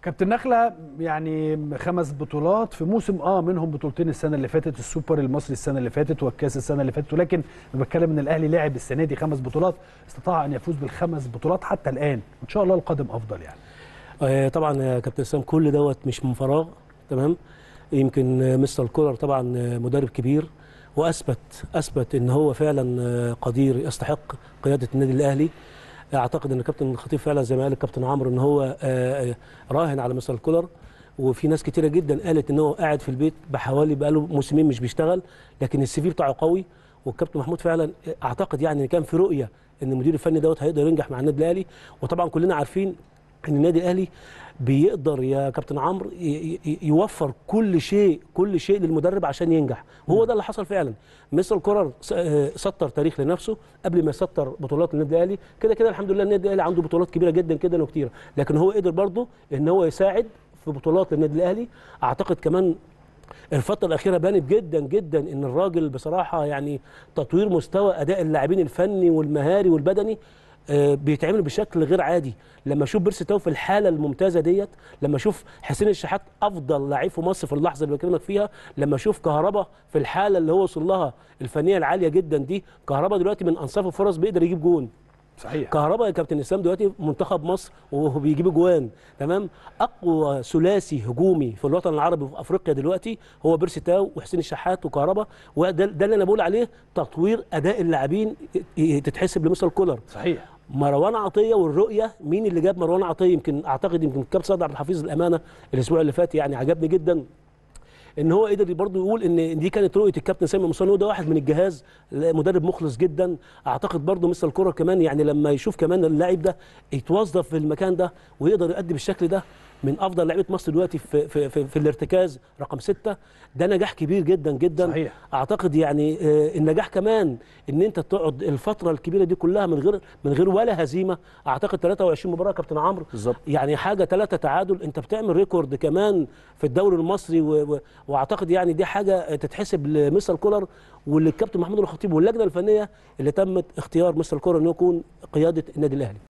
كابتن نخله يعني خمس بطولات في موسم اه منهم بطولتين السنه اللي فاتت السوبر المصري السنه اللي فاتت والكاس السنه اللي فاتت ولكن انا بتكلم ان الاهلي لعب السنه دي خمس بطولات استطاع ان يفوز بالخمس بطولات حتى الان ان شاء الله القادم افضل يعني آه، طبعا يا كابتن اسلام كل دوت مش من فراغ تمام يمكن آه، مستر كولر طبعا آه، مدرب كبير واثبت اثبت ان هو فعلا آه، قدير يستحق قياده النادي الاهلي اعتقد ان كابتن الخطيب فعلا زي ما قال الكابتن عمرو ان هو آه، آه، راهن على مستر كولر وفي ناس كتيره جدا قالت ان هو قاعد في البيت بحوالي بقاله موسمين مش بيشتغل لكن السي في بتاعه قوي والكابتن محمود فعلا اعتقد يعني ان كان في رؤيه ان المدير الفني دوت هيقدر ينجح مع النادي الاهلي وطبعا كلنا عارفين ان النادي الاهلي بيقدر يا كابتن عمرو ي- ي- يوفر كل شيء كل شيء للمدرب عشان ينجح وهو ده اللي حصل فعلا مستر كولر س- آه، سطر تاريخ لنفسه قبل ما يسطر بطولات النادي الاهلي كده كده الحمد لله النادي الاهلي عنده بطولات كبيره جدا جدا وكتيره لكن هو قدر برضه ان هو يساعد في بطولات للنادي الاهلي اعتقد كمان الفترة الأخيرة بانت جدا جدا إن الراجل بصراحة يعني تطوير مستوى أداء اللاعبين الفني والمهاري والبدني آه، بيتعمل بشكل غير عادي لما اشوف بيرسي تاو في الحاله الممتازه ديت لما اشوف حسين الشحات افضل لعيب في مصر في اللحظه اللي بكلمك فيها لما اشوف كهربا في الحاله اللي هو وصل لها الفنيه العاليه جدا دي كهربا دلوقتي من انصاف الفرص بيقدر يجيب جون صحيح كهربا يا كابتن اسلام دلوقتي منتخب مصر وهو بيجيب اجوان تمام اقوى ثلاثي هجومي في الوطن العربي وفي افريقيا دلوقتي هو بيرسي تاو وحسين الشحات وكهربا وده ده اللي انا بقول عليه تطوير اداء اللاعبين ي- ي- تتحسب لمستر كولر صحيح مروان عطيه والرؤيه مين اللي جاب مروان عطيه يمكن اعتقد يمكن الكابتن سيد عبد الحفيظ الامانه الاسبوع اللي فات يعني عجبني جدا ان هو قدر برضه يقول ان دي كانت رؤيه الكابتن سامي مصطفى ده واحد من الجهاز مدرب مخلص جدا اعتقد برضه مستر الكره كمان يعني لما يشوف كمان اللاعب ده يتوظف في المكان ده ويقدر يؤدي بالشكل ده من افضل لعيبه مصر دلوقتي في في في, في الارتكاز رقم ستة ده نجاح كبير جدا جدا صحيح. اعتقد يعني آه، النجاح كمان ان انت تقعد الفتره الكبيره دي كلها من غير من غير ولا هزيمه اعتقد 23 مباراه يا كابتن عمرو بالظبط. يعني حاجه ثلاثه تعادل انت بتعمل ريكورد كمان في الدوري المصري و... و... واعتقد يعني دي حاجه تتحسب لمستر كولر وللكابتن محمود الخطيب واللجنه الفنيه اللي تمت اختيار مستر كولر انه يكون قياده النادي الاهلي